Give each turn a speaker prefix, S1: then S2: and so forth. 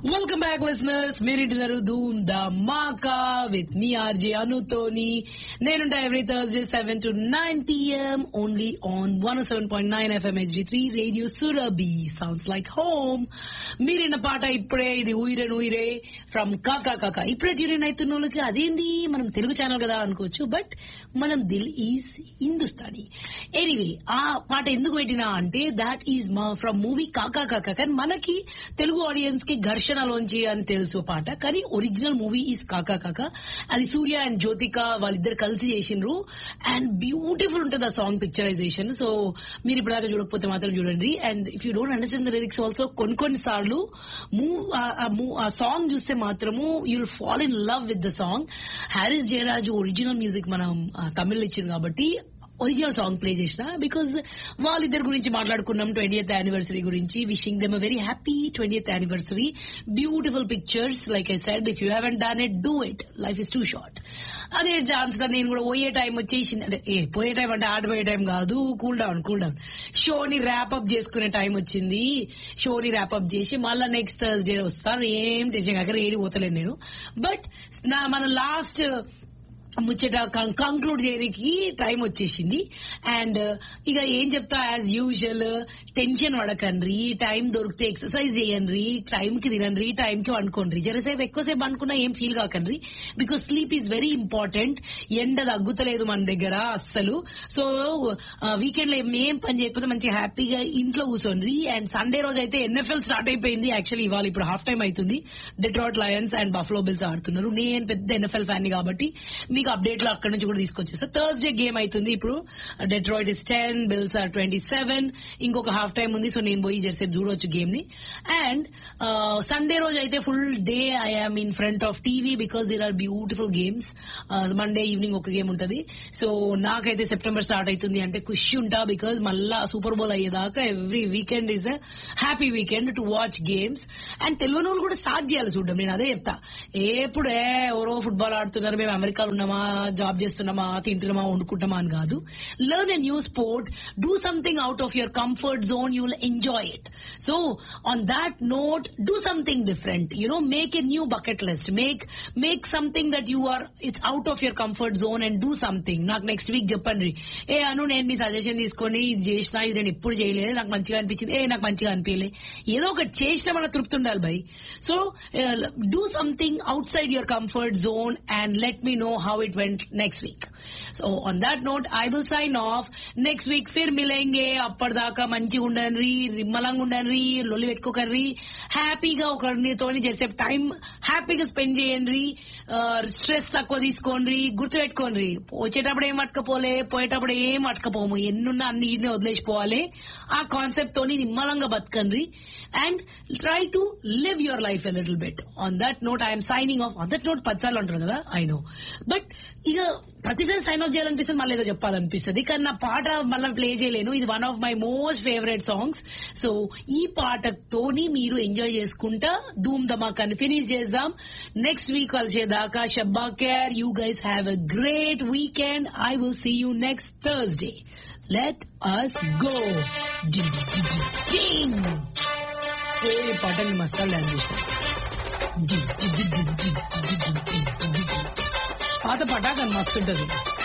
S1: Welcome back listeners మీరింటున్నారు ధూమ్ the మాకా with me RJ అనుతోని నేనుంటా every Thursday seven to nine PM only on one seven point nine FM HD three radio Surabhi sounds like home మీరిన్న పాట ఇప్పుడే ఇది ఊయిరే ఊయిరే from కాకా కాకా ఇప్పుడే ట్యూన్ అవుతున్న వాళ్ళకి అదేంది మనం తెలుగు ఛానల్ కదా అనుకోవచ్చు బట్ మనం దిల్ ఈజ్ హిందుస్థానీ ఎనీవే ఆ పాట ఎందుకు పెట్టినా అంటే దాట్ ఈజ్ మా ఫ్రమ్ మూవీ కాకా కాకా కానీ మనకి తెలుగు ఆడియన్స్ కి ఘర్షణలోంచి అని తెలుసు పాట కానీ ఒరిజినల్ మూవీ ఈజ్ కాకా కాకా అది సూర్య అండ్ జ్యోతిక వాళ్ళిద్దరు కలిసి చేసిండ్రు అండ్ బ్యూటిఫుల్ ఉంటుంది ఆ సాంగ్ పిక్చరైజేషన్ సో మీరు ఇప్పటిదాకా చూడకపోతే మాత్రం చూడండి and if you don't understand the lyrics also కొన్ని కొన్ని సార్లు మూవ్ ఆ సాంగ్ చూస్తే మాత్రము you'll fall in love with the song Harris Jayaraj original music మనం తమిళ్ ఇచ్చింది కాబట్టి ఒరిజినల్ సాంగ్ ప్లే చేసిన బికాజ్ వాళ్ళిద్దరి గురించి మాట్లాడుకున్నాం ట్వంటీ ఎయిత్ యానివర్సరీ గురించి wishing them a very happy twenty eighth anniversary beautiful pictures like I said if you haven't done it do it life is two short అదే chance గా నేను కూడా పోయే టైం వచ్చేసింది అంటే ఏ పోయే టైం అంటే ఆడిపోయే టైం కాదు కూల్ డౌన్ కూల్ డౌన్ షోని ర్యాప్ అప్ చేసుకునే టైం వచ్చింది షోని ర్యాప్ అప్ చేసి మళ్ళా నెక్స్ట్ థర్స్డే వస్తాను ఏం టెన్షన్ కాక ఏడి పోతలేను నేను బట్ నా మన లాస్ట్ ముచ్చట కంక్లూడ్ చేయడానికి టైం వచ్చేసింది అండ్ ఇక ఏం చెప్తా యాజ్ యూజువల్ టెన్షన్ పడకండ్రి టైం దొరికితే ఎక్సర్సైజ్ చేయండి టైం కి తినండి టైం కి వండుకోండి జరసేపు ఎక్కువసేపు అనుకున్నా ఏం ఫీల్ కాకండి because sleep is very important ఎండ తగ్గుతలేదు మన దగ్గర అస్సలు సో వీకెండ్ లో ఏం పని చేయకపోతే మంచి హ్యాపీగా ఇంట్లో కూర్చోండి అండ్ సండే రోజు అయితే ఎన్ఎఫ్ఎల్ స్టార్ట్ అయిపోయింది యాక్చువల్లీ ఇవాళ ఇప్పుడు హాఫ్ టైం అవుతుంది Detroit Lions and Buffalo Bills ఆడుతున్నారు నేను పెద్ద ఎన్ఎఫ్ఎల్ ఫ్యాన్ కాబట్టి మీకు అప్డేట్ లో అక్కడ నుంచి కూడా తీసుకొచ్చేస్తా థర్స్డే గేమ్ అవుతుంది ఇప్పుడు Detroit is ten Bills are twenty seven ఇంకొక హాఫ్ టైం ఉంది సో నేను పోయి జెర్సేపు చూడవచ్చు గేమ్ ని అండ్ సండే రోజు అయితే full day I'm in front of TV because there are beautiful games Monday evening ఒక గేమ్ ఉంటది సో నాకైతే సెప్టెంబర్ స్టార్ట్ అవుతుంది అంటే ఖుషి ఉంటా బికాస్ మళ్ళా సూపర్ బౌల్ అయ్యేదాకా every weekend is a happy weekend to watch games and తెలియని వాళ్ళు కూడా స్టార్ట్ చేయాలి చూడడం నేను అదే చెప్తా ఎప్పుడే ఎవరో ఫుట్బాల్ ఆడుతున్నారు మేము అమెరికాలో ఉన్నామా జాబ్ చేస్తున్నామా తింటున్నామా వండుకుంటామా అని కాదు learn a new sport do something out of your comfort zone you will enjoy it so on that note do something different you know make a new bucket list make make something that you are it's out of your comfort zone and do something నాకు next week చెప్పండి ఏ అను నేను మీ suggestion తీసుకొని ఇది చేసిన ఇది నేను ఎప్పుడు చేయలేదు నాకు మంచిగా అనిపించింది ఏ నాకు మంచిగా అనిపించలే ఏదో ఒకటి చేసినా మన తృప్తి ఉండాలి భయ్ so do something outside your comfort zone and let me know how it went next week. So on that note, I will sign off. Next week ఫిర్ మిలేంగే అప్పటిదాకా మంచిగా ఉండండి నిమ్మలంగా ఉండండి లొల్లి పెట్టుకోకండి హ్యాపీగా ఒకరితోని చేసే టైం హ్యాపీగా స్పెండ్ చేయండి స్ట్రెస్ తక్కువ తీసుకోండి గుర్తు పెట్టుకోండి వచ్చేటప్పుడు ఏం పట్టుకపోలే పోయేటప్పుడు ఏం పట్టుకపోము ఎన్నున్నా అన్ని ఈడనే వదిలేసిపోవాలి ఆ కాన్సెప్ట్ తోని నిమ్మలంగా బతకండి and try to live your life a little bit on that note I'm signing off on that note పచ్చాలు అంటారు కదా ఐ నో బట్ ఇక ప్రతిసారి సైన్ ఆఫ్ చేయాలనిపిస్తుంది మళ్ళీ ఏదో చెప్పాలనిపిస్తుంది కానీ నా పాట మళ్ళీ ప్లే చేయలేను ఇది one of my most favourite songs so ఈ పాటతోని మీరు ఎంజాయ్ చేసుకుంటా ధూమ్ ధమాకాన్ని ఫినిష్ చేద్దాం నెక్స్ట్ వీక్ కలిసేదాకా షబ్బా care you guys have a great weekend I will see you next Thursday let us go పాటని మసాలా డాన్స్ చేసిన పాత పటాకని మస్తుంటది